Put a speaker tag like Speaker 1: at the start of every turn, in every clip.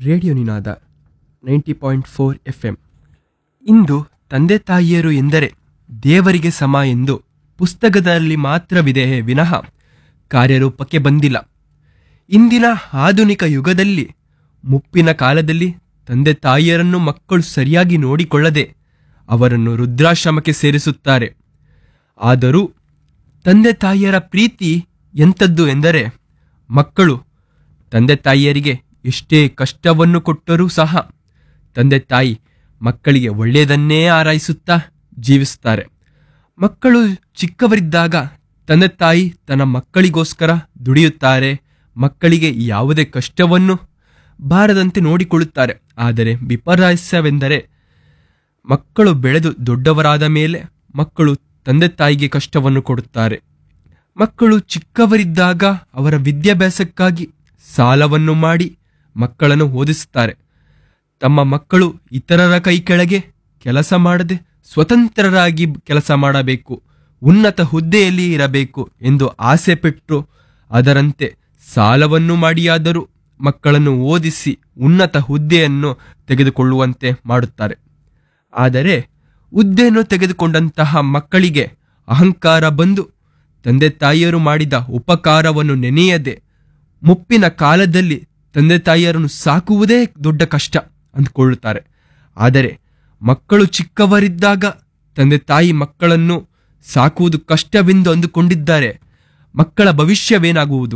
Speaker 1: radio Ninada ninety point four F M ಇಂದು ತಂದೆ ತಾಯಿಯರು ಎಂದರೆ ದೇವರಿಗೆ ಸಮ ಎಂದು ಪುಸ್ತಕದಲ್ಲಿ ಮಾತ್ರವಿದೆ ವಿನಃ ಕಾರ್ಯರೂಪಕ್ಕೆ ಬಂದಿಲ್ಲ ಇಂದಿನ ಆಧುನಿಕ ಯುಗದಲ್ಲಿ ಮುಪ್ಪಿನ ಕಾಲದಲ್ಲಿ ತಂದೆ ತಾಯಿಯರನ್ನು ಮಕ್ಕಳು ಸರಿಯಾಗಿ ನೋಡಿಕೊಳ್ಳದೆ ಅವರನ್ನು ವೃದ್ಧಾಶ್ರಮಕ್ಕೆ ಸೇರಿಸುತ್ತಾರೆ ಆದರೂ ತಂದೆ ತಾಯಿಯರ ಪ್ರೀತಿ ಎಂಥದ್ದು ಎಂದರೆ ಮಕ್ಕಳು ತಂದೆ ತಾಯಿಯರಿಗೆ ಎಷ್ಟೇ ಕಷ್ಟವನ್ನು ಕೊಟ್ಟರೂ ಸಹ ತಂದೆ ತಾಯಿ ಮಕ್ಕಳಿಗೆ ಒಳ್ಳೆಯದನ್ನೇ ಆರೈಸುತ್ತಾ ಜೀವಿಸುತ್ತಾರೆ ಮಕ್ಕಳು ಚಿಕ್ಕವರಿದ್ದಾಗ ತಂದೆ ತಾಯಿ ತನ್ನ ಮಕ್ಕಳಿಗೋಸ್ಕರ ದುಡಿಯುತ್ತಾರೆ ಮಕ್ಕಳಿಗೆ ಯಾವುದೇ ಕಷ್ಟವನ್ನು ಬಾರದಂತೆ ನೋಡಿಕೊಳ್ಳುತ್ತಾರೆ ಆದರೆ ವಿಪರ್ಯಾಸವೆಂದರೆ ಮಕ್ಕಳು ಬೆಳೆದು ದೊಡ್ಡವರಾದ ಮೇಲೆ ಮಕ್ಕಳು ತಂದೆ ತಾಯಿಗೆ ಕಷ್ಟವನ್ನು ಕೊಡುತ್ತಾರೆ ಮಕ್ಕಳು ಚಿಕ್ಕವರಿದ್ದಾಗ ಅವರ ವಿದ್ಯಾಭ್ಯಾಸಕ್ಕಾಗಿ ಸಾಲವನ್ನು ಮಾಡಿ ಮಕ್ಕಳನ್ನು ಓದಿಸುತ್ತಾರೆ ತಮ್ಮ ಮಕ್ಕಳು ಇತರರ ಕೈ ಕೆಳಗೆ ಕೆಲಸ ಮಾಡದೆ ಸ್ವತಂತ್ರರಾಗಿ ಕೆಲಸ ಮಾಡಬೇಕು ಉನ್ನತ ಹುದ್ದೆಯಲ್ಲಿ ಇರಬೇಕು ಎಂದು ಆಸೆ ಪಟ್ಟು ಅದರಂತೆ ಸಾಲವನ್ನು ಮಾಡಿಯಾದರೂ ಮಕ್ಕಳನ್ನು ಓದಿಸಿ ಉನ್ನತ ಹುದ್ದೆಯನ್ನು ತೆಗೆದುಕೊಳ್ಳುವಂತೆ ಮಾಡುತ್ತಾರೆ ಆದರೆ ಹುದ್ದೆಯನ್ನು ತೆಗೆದುಕೊಂಡಂತಹ ಮಕ್ಕಳಿಗೆ ಅಹಂಕಾರ ಬಂದು ತಂದೆ ತಾಯಿಯರು ಮಾಡಿದ ಉಪಕಾರವನ್ನು ನೆನೆಯದೆ ಮುಪ್ಪಿನ ಕಾಲದಲ್ಲಿ ತಂದೆ ತಾಯಿಯರನ್ನು ಸಾಕುವುದೇ ದೊಡ್ಡ ಕಷ್ಟ ಅಂದ್ಕೊಳ್ಳುತ್ತಾರೆ ಆದರೆ ಮಕ್ಕಳು ಚಿಕ್ಕವರಿದ್ದಾಗ ತಂದೆ ತಾಯಿ ಮಕ್ಕಳನ್ನು ಸಾಕುವುದು ಕಷ್ಟವೆಂದು ಅಂದುಕೊಂಡಿದ್ದಾರೆ ಮಕ್ಕಳ ಭವಿಷ್ಯವೇನಾಗುವುದು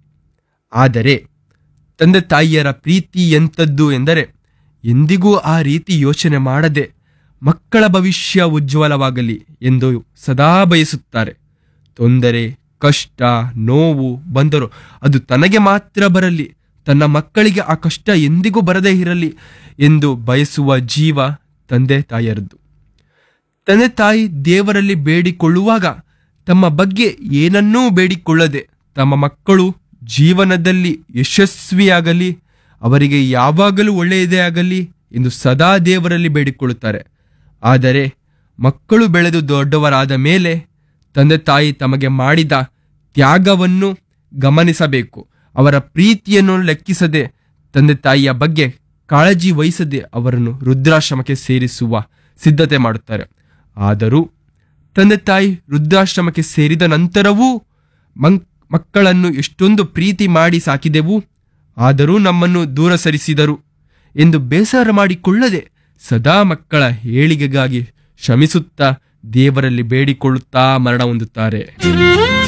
Speaker 1: ಆದರೆ ತಂದೆ ತಾಯಿಯರ ಪ್ರೀತಿ ಎಂಥದ್ದು ಎಂದರೆ ಎಂದಿಗೂ ಆ ರೀತಿ ಯೋಚನೆ ಮಾಡದೆ ಮಕ್ಕಳ ಭವಿಷ್ಯ ಉಜ್ವಲವಾಗಲಿ ಎಂದು ಸದಾ ಬಯಸುತ್ತಾರೆ ತೊಂದರೆ ಕಷ್ಟ ನೋವು ಬಂದರೂ ಅದು ತನಗೆ ಮಾತ್ರ ಬರಲಿ ತನ್ನ ಮಕ್ಕಳಿಗೆ ಆ ಕಷ್ಟ ಎಂದಿಗೂ ಬರದೇ ಇರಲಿ ಎಂದು ಬಯಸುವ ಜೀವ ತಂದೆ ತಾಯಿಯರದ್ದು ತಂದೆ ತಾಯಿ ದೇವರಲ್ಲಿ ಬೇಡಿಕೊಳ್ಳುವಾಗ ತಮ್ಮ ಬಗ್ಗೆ ಏನನ್ನೂ ಬೇಡಿಕೊಳ್ಳದೆ ತಮ್ಮ ಮಕ್ಕಳು ಜೀವನದಲ್ಲಿ ಯಶಸ್ವಿಯಾಗಲಿ ಅವರಿಗೆ ಯಾವಾಗಲೂ ಒಳ್ಳೆಯದೇ ಆಗಲಿ ಎಂದು ಸದಾ ದೇವರಲ್ಲಿ ಬೇಡಿಕೊಳ್ಳುತ್ತಾರೆ ಆದರೆ ಮಕ್ಕಳು ಬೆಳೆದು ದೊಡ್ಡವರಾದ ಮೇಲೆ ತಂದೆ ತಾಯಿ ತಮಗೆ ಮಾಡಿದ ತ್ಯಾಗವನ್ನು ಗಮನಿಸಬೇಕು ಅವರ ಪ್ರೀತಿಯನ್ನು ಲೆಕ್ಕಿಸದೆ ತಂದೆ ತಾಯಿಯ ಬಗ್ಗೆ ಕಾಳಜಿ ವಹಿಸದೆ ಅವರನ್ನು ವೃದ್ಧಾಶ್ರಮಕ್ಕೆ ಸೇರಿಸುವ ಸಿದ್ಧತೆ ಮಾಡುತ್ತಾರೆ ಆದರೂ ತಂದೆ ತಾಯಿ ವೃದ್ಧಾಶ್ರಮಕ್ಕೆ ಸೇರಿದ ನಂತರವೂ ಮಂ ಮಕ್ಕಳನ್ನು ಎಷ್ಟೊಂದು ಪ್ರೀತಿ ಮಾಡಿ ಸಾಕಿದೆವು ಆದರೂ ನಮ್ಮನ್ನು ದೂರ ಸರಿಸಿದರು ಎಂದು ಬೇಸರ ಮಾಡಿಕೊಳ್ಳದೆ ಸದಾ ಮಕ್ಕಳ ಏಳಿಗೆಗಾಗಿ ಶ್ರಮಿಸುತ್ತಾ ದೇವರಲ್ಲಿ ಬೇಡಿಕೊಳ್ಳುತ್ತಾ ಮರಣ ಹೊಂದುತ್ತಾರೆ